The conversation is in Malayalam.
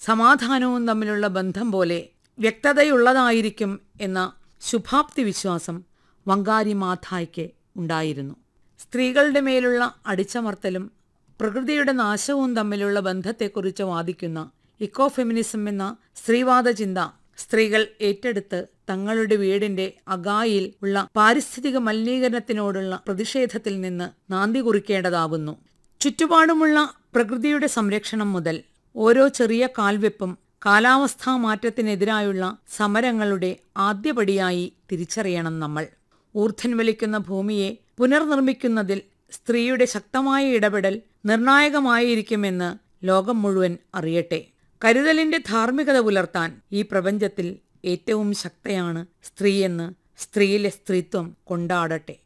സമാധാനവും തമ്മിലുള്ള ബന്ധം പോലെ വ്യക്തതയുള്ളതായിരിക്കും എന്ന ശുഭാപ്തി വിശ്വാസം വങ്കാരി മാഥായ്ക്ക് ഉണ്ടായിരുന്നു സ്ത്രീകളുടെ മേലുള്ള അടിച്ചമർത്തലും പ്രകൃതിയുടെ നാശവും തമ്മിലുള്ള ബന്ധത്തെക്കുറിച്ച് വാദിക്കുന്ന ഇക്കോ ഫെമിനിസം എന്ന സ്ത്രീവാദ ചിന്ത സ്ത്രീകൾ ഏറ്റെടുത്ത് തങ്ങളുടെ വീടിന്റെ അഗായിൽ ഉള്ള പാരിസ്ഥിതിക മലിനീകരണത്തിനോടുള്ള പ്രതിഷേധത്തിൽ നിന്ന് നാന്തി കുറിക്കേണ്ടതാവുന്നു ചുറ്റുപാടുമുള്ള പ്രകൃതിയുടെ സംരക്ഷണം മുതൽ ഓരോ ചെറിയ കാൽവെപ്പും കാലാവസ്ഥാ മാറ്റത്തിനെതിരായുള്ള സമരങ്ങളുടെ ആദ്യപടിയായി തിരിച്ചറിയണം നമ്മൾ ഊർധൻ വലിക്കുന്ന ഭൂമിയെ പുനർനിർമ്മിക്കുന്നതിൽ സ്ത്രീയുടെ ശക്തമായ ഇടപെടൽ നിർണായകമായിരിക്കുമെന്ന് ലോകം മുഴുവൻ അറിയട്ടെ കരുതലിന്റെ ധാർമ്മികത പുലർത്താൻ ഈ പ്രപഞ്ചത്തിൽ ഏറ്റവും ശക്തയാണ് സ്ത്രീയെന്ന് സ്ത്രീയിലെ സ്ത്രീത്വം കൊണ്ടാടട്ടെ